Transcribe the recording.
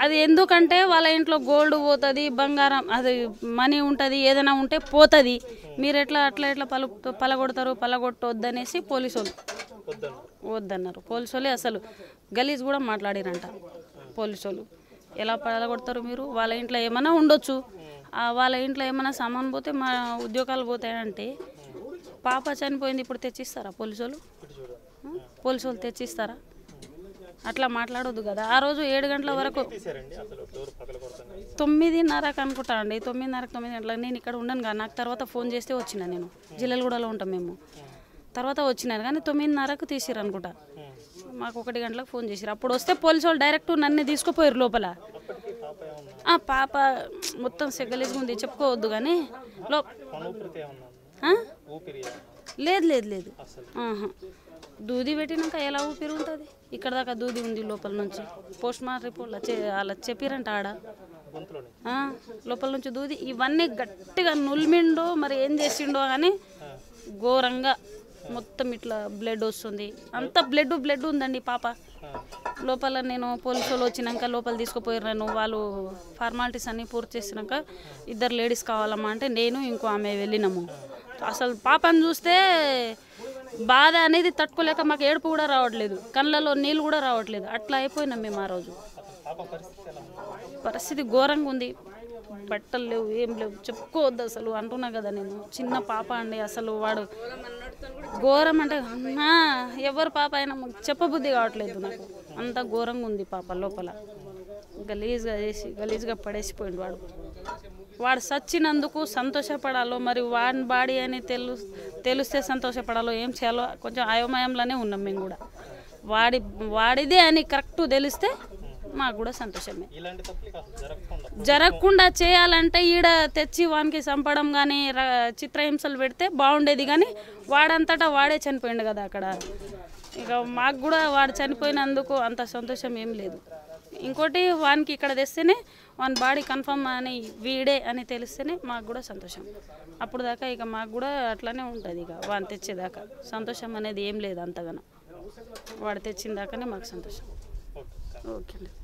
అది ఎందుకంటే వాళ్ళ ఇంట్లో గోల్డ్ పోతుంది బంగారం అది మనీ ఉంటుంది ఏదైనా ఉంటే పోతుంది మీరు ఎట్లా అట్లా ఎట్లా పలు పలగొడతారు పలగొట్టొద్దనేసి పోలీసు వాళ్ళు వద్దన్నారు వద్దన్నారు పోలీసు వాళ్ళే అసలు గలీజ్ కూడా మాట్లాడిరంట పోలీసు వాళ్ళు ఎలా పడగొడతారు మీరు వాళ్ళ ఇంట్లో ఏమైనా ఉండొచ్చు ఆ వాళ్ళ ఇంట్లో ఏమైనా సామాన్ పోతే మా ఉద్యోగాలు పోతాయంటే పాప చనిపోయింది ఇప్పుడు తెచ్చిస్తారా పోలీసు వాళ్ళు ఇటు చూడండి ఆ? పోలీసు వాళ్ళు తెచ్చిస్తారా అట్లా మాట్లాడొద్దు కదా ఆ రోజు ఏడు గంటల వరకు తీసారండి అసలు డోర్ పగల కొడతాను తొమ్మిదిన్నరకు అనుకుంటా అండి తొమ్మిదిన్నరకు తొమ్మిది గంటలకు నేను ఇక్కడ ఉండను కదా నాకు తర్వాత ఫోన్ చేస్తే వచ్చిన నేను జిల్లెలగూడలో ఉంటాం మేము తర్వాత వచ్చినారు కానీ తొమ్మిదిన్నరకు తీసిరు అనుకుంటా మాకు ఒకటి గంటలకు ఫోన్ చేసిరు అప్పుడు వస్తే పోలీసు వాళ్ళు డైరెక్ట్ నన్ను తీసుకుపోయారు లోపల అప్పటికి పాప ఏమన్నా ఆ పాప మొత్తం సెగ్గలిగా ఉంది చెప్పుకోవద్దు కానీ లో మన ఊపిరితే ఏమన్నా ఆ? ఊపిరి ఏమన్నా? లేదు లేదు లేదు అసలు ఆహా. దూది పెట్టినాక ఎలా ఊపిరి ఉంటుంది ఇక్కడ దాకా దూది ఉంది లోపల నుంచి పోస్ట్ మార్టం రిపోర్ట్లో చె అలా చెప్పిరంట ఆడ గొంతులోనే ఆ, లోపల నుంచి దూది ఇవన్నీ గట్టిగా నులిమిండో మరి ఏం చేసిండో కానీ ఘోరంగా మొత్తం ఇట్లా బ్లడ్ వస్తుంది అంత బ్లడ్ బ్లడ్ ఉందండి పాప లోపల నేను పోలీసు వాళ్ళు వచ్చినాక లోపల తీసుకుపోయినాను వాళ్ళు ఫార్మాలిటీస్ అన్నీ పూర్తి చేసినాక ఇద్దరు లేడీస్ కావాలమ్మా అంటే నేను ఇంకో ఆమె వెళ్ళినాము అసలు పాపను చూస్తే బాధ అనేది తట్టుకోలేక మాకు ఏడుపు కూడా రావట్లేదు కళ్ళలో నీళ్ళు కూడా రావట్లేదు అట్లా అయిపోయినాం మేము ఆ రోజు పాప పరిస్థితి ఎలా ఉంది పరిస్థితి ఘోరంగా ఉంది బట్టలు లేవు ఏం లేవు చెప్పుకోవద్దు అసలు అంటున్నా కదా నేను చిన్న పాప అండి అసలు వాడు ఘోరం అంటే అన్నా ఎవరు పాప అయినా మాకు చెప్పబుద్ధి కావట్లేదు నాకు అంత ఘోరంగా ఉంది పాప లోపల గలీజ్గా చేసి గలీజ్గా పడేసిపోయింది వాడు వాడు సచ్చినందుకు సంతోషపడాలో మరి వాడి బాడీ అని తెలు తెలిస్తే సంతోషపడాలో ఏం చేయాలో కొంచెం అయోమయంలోనే ఉన్నాం మేము కూడా వాడి వాడిదే అని కరెక్ట్ తెలిస్తే మాకు కూడా సంతోషమే ఇలాంటి తప్పులు అసలు జరగకుండా జరగకుండా చేయాలంటే ఈడ తెచ్చి వానికి చంపడం కానీ చిత్రహింసలు పెడితే బాగుండేది కానీ వాడంతటా వాడే చనిపోయిండు కదా అక్కడ ఇక మాకు కూడా వాడు చనిపోయినందుకు అంత సంతోషం ఏం లేదు ఇంకోటి వానికి ఇక్కడ తెస్తేనే వాని బాడీ కన్ఫర్మ్ అని వీడే అని తెలిస్తేనే మాకు కూడా సంతోషం అప్పుడు దాకా ఇక మాకు కూడా అట్లానే ఉంటుంది ఇక వాని తెచ్చేదాకా సంతోషం అనేది ఏం లేదు అంతగానో వాడు తెచ్చిన దాకానే మాకు సంతోషం ఓకే ఓకే అండి